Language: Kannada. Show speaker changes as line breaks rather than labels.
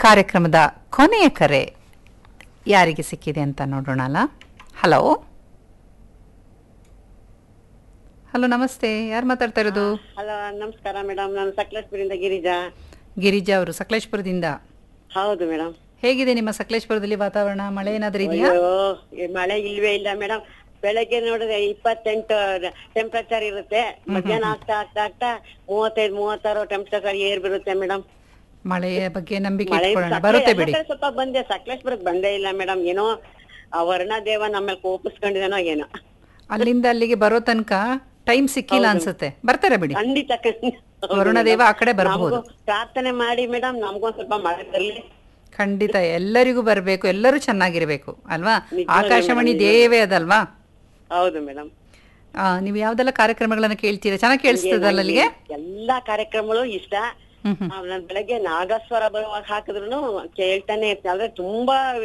ಕಾರ್ಯಕ್ರಮದ ಕೊನೆಯ ಕರೆ ಯಾರಿಗೆ ಸಿಕ್ಕಿದೆ ಅಂತ ನೋಡೋಣ ಅಲ್ಲ ಹಲೋ ಹಲೋ ನಮಸ್ತೆ ಯಾರು ಮಾತಾಡ್ತಾ ಇರೋದು
ಹಲೋ ನಮಸ್ಕಾರ ಮೇಡಮ್ ನಾನು ಸಕಲೇಶ್ಪುರಿಂದ ಗಿರಿಜಾ
ಗಿರಿಜಾ ಅವರು ಸಕಲೇಶ್ಪುರದಿಂದ
ಹೌದು ಮೇಡಮ್
ಹೇಗಿದೆ ನಿಮ್ಮ ಸಕಲೇಶ್ಪುರದಲ್ಲಿ ವಾತಾವರಣ ಮಳೆ ಏನಾದ್ರೂ ಇದೆಯಾ
ಅಯ್ಯೋ ಈ ಮಳೆ ಇಲ್ವೇ ಇಲ್ಲ ಮೇಡಮ್ ಬೆಳಗ್ಗೆ ನೋಡಿದ್ರೆ ಇಪ್ಪತ್ತೆಂಟು ಟೆಂಪರೇಚರ್ ಇರುತ್ತೆ ಮಧ್ಯಾಹ್ನ ಆಗ್ತಾ ಆಗ್ತಾ ಆಗ್ತಾ ಮೂವತ್ತೈದು ಮೂವತ್ತಾರು ಟೆಂಪರೇಚರ್ ಏರ್ ಬರುತ್ತೆ ಮೇಡಮ್
ಮಳೆಯ ಬಗ್ಗೆ ನಂಬಿಕೆ
ಮಳೆ
ಇಟ್ಕೊಳ್ಳೋಣ
ಸಕ್ಲೆ-
ಬರುತ್ತೆ
ಎಲ್ಲ
ಬಿಡಿ
ಕಡೆ ಸ್ವಲ್ಪ ಬಂದೆ ಸಕಲೇಶ್ಪುರಕ್ಕೆ ಬಂದೇ ಇಲ್ಲ ಮೇಡಮ್ ಏನೋ ಆ ವರ್ಣ ದೇವ ನಮ್ಮಲ್ಲಿ ಕೋಪಿಸ್ಕೊಂಡಿದೇನೋ ಏನೋ
ಅಲ್ಲಿಂದ ಅಲ್ಲಿಗೆ ಬರೋ ತನಕ ಟೈಮ್ ಸಿಕ್ಕಿಲ್ಲ ಅನ್ಸುತ್ತೆ ಬರ್ತಾರೆ ಬಿಡಿ
ಖಂಡಿತ ಖಂಡಿತ. ಹೌದು
ವರುಣದೇವ
madam.
ಆ ಕಡೆ ಬರ್ಬಹುದು.
ನಮ್ಗೂ ಪ್ರಾರ್ಥನೆ ಮಾಡಿ ಮೇಡಮ್ ನಮ್ಗೊಂದ್ ಸ್ವಲ್ಪ ಮಳೆ ಬರ್ಲಿ
ಖಂಡಿತ ಎಲ್ಲರಿಗೂ ಬರಬೇಕು ಎಲ್ಲರೂ ಚೆನ್ನಾಗಿರ್ಬೇಕು ಅಲ್ವಾ
ನಿಜವಾಗ್ಲೂ
ಆಕಾಶವಾಣಿ
madam,
ದೇವೇ ಅದಲ್ವಾ
ಹೌದು ಮೇಡಮ್
ಆ, ನೀವು ಯಾವ್ದೆಲ್ಲ ಕಾರ್ಯಕ್ರಮಗಳನ್ನ ಕೇಳ್ತೀರಾ ಚೆನ್ನಾಗಿ ಕೇಳಿಸ್ತದಲ್ಲ ಅಲ್ಲಿಗೆ
ಎಲ್ಲಾ ಕಾರ್ಯಕ್ರಮಗಳು ಇಷ್ಟ
ಹ್ಮ್ ಹ್ಮ್
ಆ, ನಾನ್ ಬೆಳಗ್ಗೆ ನಾಗಸ್ವರ ಬರುವಾಗ ಹಾಕಿದ್ರು ಕೇಳ್ತಾನೆ ಇರ್ತೀನಿ ಆದ್ರೆ ತುಂಬಾ